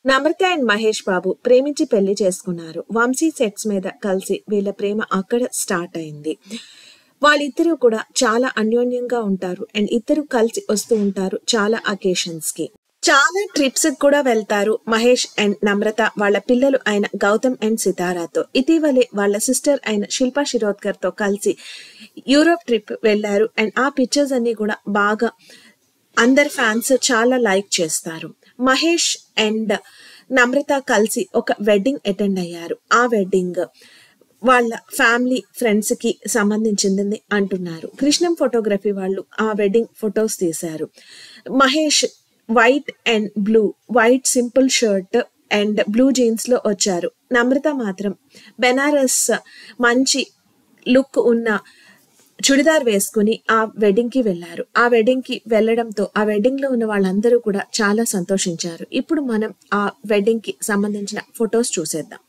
నమ్రత and Mahesh బాబు ప్రేమించి పెళ్లి చేసుకున్నారు వంశీ సెట్స్ మీద కలిసి వీళ్ళ ప్రేమ అక్కడ స్టార్ట్ అయింది వాళ్ళిద్దరూ కూడా చాలా అన్యోన్యంగా ఉంటారు అండ్ ఇద్దరు కలిసి వస్తూ ఉంటారు చాలా అకేషన్స్ కి చాలా ట్రిప్స్ కూడా వెళ్తారు మహేష్ అండ్ నమ్రత వాళ్ళ పిల్లలు అయిన గౌతమ్ అండ్ సితారాతో ఇటీవలే వాళ్ళ సిస్టర్ అయిన శిల్పా శిరోద్కర్ తో కలిసి యూరోప్ ట్రిప్ వెళ్లారు అండ్ ఆ పిక్చర్స్ అన్ని కూడా బాగా అందరు ఫ్యాన్స్ చాలా లైక్ చేస్తారు మహేష్ అండ్ నమ్రత కలిసి ఒక వెడ్డింగ్ అటెండ్ అయ్యారు ఆ వెడ్డింగ్ వాళ్ళ ఫ్యామిలీ ఫ్రెండ్స్ కి సంబంధించిందని అంటున్నారు కృష్ణం ఫోటోగ్రఫీ వాళ్ళు ఆ వెడ్డింగ్ ఫొటోస్ తీశారు Mahesh white and blue white simple shirt and blue jeans లో వచ్చారు నమ్రత మాత్రం బెనారస్ మంచి లుక్ ఉన్న చుడిదార్ వేసుకుని ఆ వెడ్డింగ్ కి వెళ్లారు ఆ వెడ్డింగ్ కి వెళ్లడంతో ఆ వెడ్డింగ్ లో ఉన్న వాళ్ళందరూ కూడా చాలా సంతోషించారు ఇప్పుడు మనం ఆ వెడ్డింగ్ కి సంబంధించిన ఫొటోస్ చూసేద్దాం